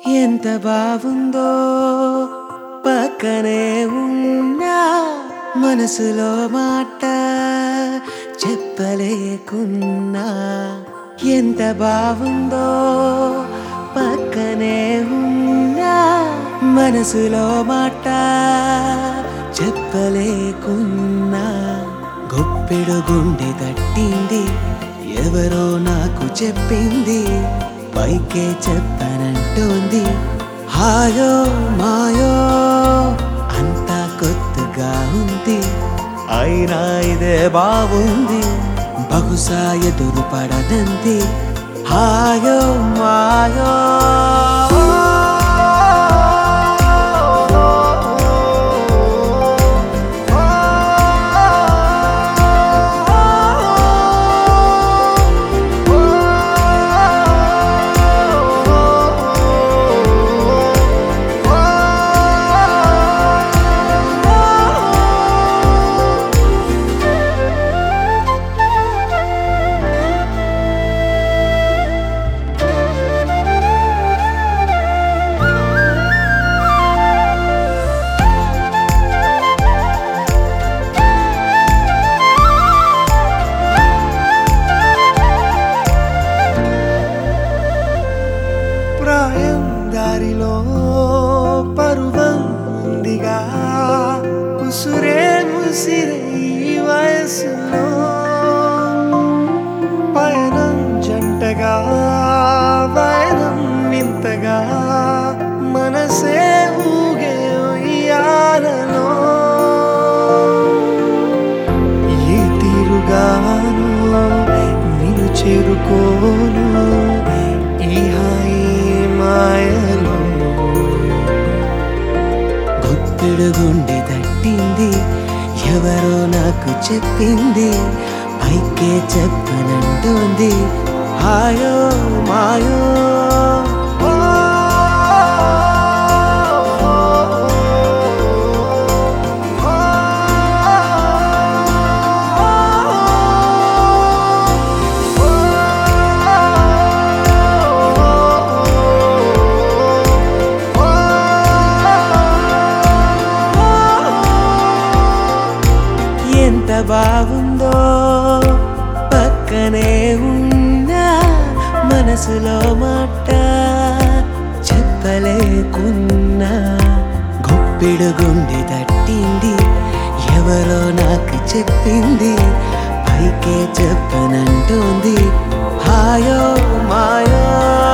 ఎంత బాగుందో పక్కనే ఉన్నా మనసులో మాట చెప్పలేకున్నా ఎంత బాగుందో పక్కనే ఉన్నా మనసులో మాట చెప్పలేకున్నా గొప్పెడు గుండె తట్టింది ఎవరో నాకు చెప్పింది పైకే చెప్పనంటోంది హాయో మాయో అంతా కొత్తగా ఉంది అయినా ఇదే బాగుంది బహుశా ఎదురు పడదంది హాయో మాయో ప్రాయం దారిలో పరువం ఉందిగా ఉసురే ముసిరే ఈ వయసులో పయనం జంటగా పయనం వింతగా మనసే ఊగే ఉయ్యాలలో ఏ తీరుగాను నిన్ను చేరుకోను ఈ హాయి మాయలో గుప్పెడు గుండె తట్టింది ఎవరో నాకు చెప్పింది పైకే చెప్పనంటోంది హాయో మాయో ఎంత బాగుందో పక్కనే ఉన్నా మనసులో మాట చెప్పలేకున్నా గొప్పిడు గుండె తట్టింది ఎవరో నాకు చెప్పింది పైకే చెప్పనంటోంది హాయో మాయో